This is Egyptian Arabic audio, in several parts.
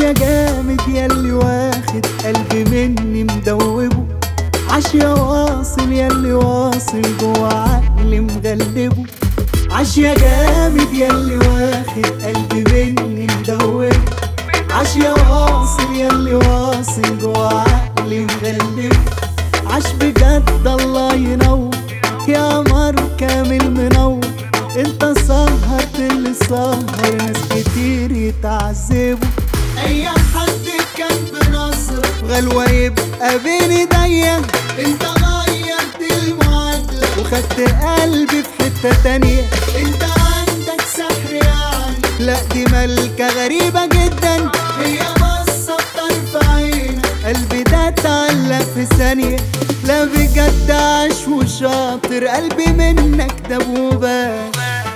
يا جامد ياللي واخد قلبي مني مدوبه عاش يا واصل ياللي واصل جوا عقلي مغلبه عاش يا جامد ياللي واخد قلبي مني مدوبه عاش يا واصل ياللي واصل جوا عقلي مغلبه عاش بجد الله ينور يا قمر كامل منور انت سهرت اللي سهر ناس كتير يتعذبوا ايام حد كان بنصرك غلوة يبقى بين ايديا انت غيرت المعادلة وخدت قلبي في حتة تانية انت عندك سحر يعني لا دي ملكة غريبة جدا هي بصة بطرف عينك قلبي ده اتعلق في ثانية لا بجد عاش وشاطر قلبي منك داب وباش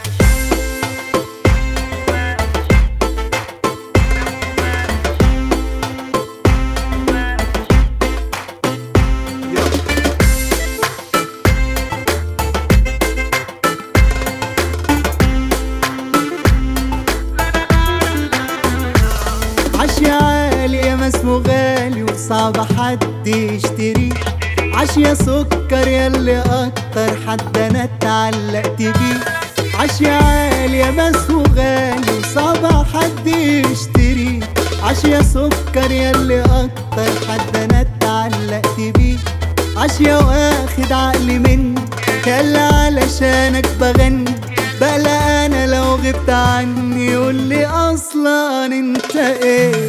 عاش يا عالي يا ما اسمه غالي وصعب حد يشتريه عاش يا سكر ياللي اكتر حد انا اتعلقت بيه عاش يا عالي يا ما اسمه غالي وصعب حد يشتريه عاش يا سكر ياللي اكتر حد انا اتعلقت بيه عاش يا واخد عقلي مني يلا علشانك بغني بقى انا لو غبت عني قول لي اصلا انت ايه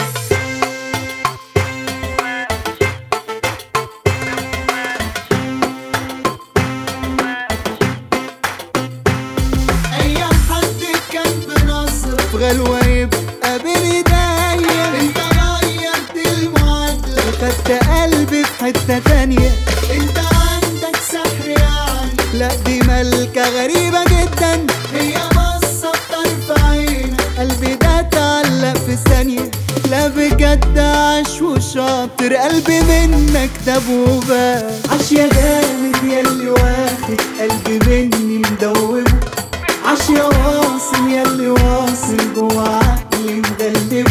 ايام حد كان بنصرك في غلوة يبقى بين ايديا انت غيرت المعادلة وخدت قلبي في حتة تانية انت عندك سحر يعني لا دي ملكة غريبة جدا هي بصة بطرف عينك قلبي ده اتعلق في ثانية لا بجد عاش وشاطر قلبي منك داب وباش عاش يا جامد ياللي واخد قلبي مني مدوبه عاش يا واصل ياللي واصل جوا عقلي مغلبه